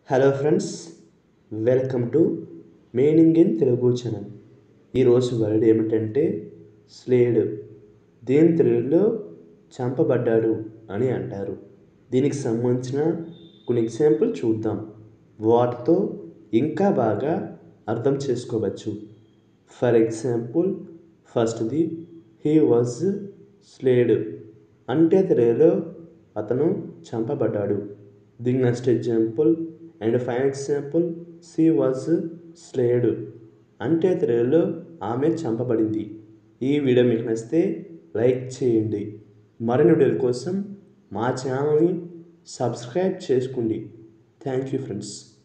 hello friends welcome to meaning in Telugu channel ఈరోజు word ఏమిటంటే slayed దీని తెలుగులో చంపబడ్డాడు అని అంటారు దీనికి సంబంధించిన కొన్ని ఎగ్జాంపుల్ చూద్దాం వాటితో ఇంకా బాగా అర్థం చేసుకోవచ్చు ఫర్ ఎగ్జాంపుల్ ఫస్ట్ది హీ వాజ్ స్లేడ్ అంటే తెలుగులో అతను చంపబడ్డాడు దీని next example and five example she was slayed అంటే తెలుగులో ఆమె చంపబడింది ఈ వీడియో మీకు నచ్చితే లైక్ చేయండి మరిన్ని వీడియోల కోసం మా ఛానల్ని సబ్స్క్రైబ్ చేసుకోండి థ్యాంక్ యూ ఫ్రెండ్స్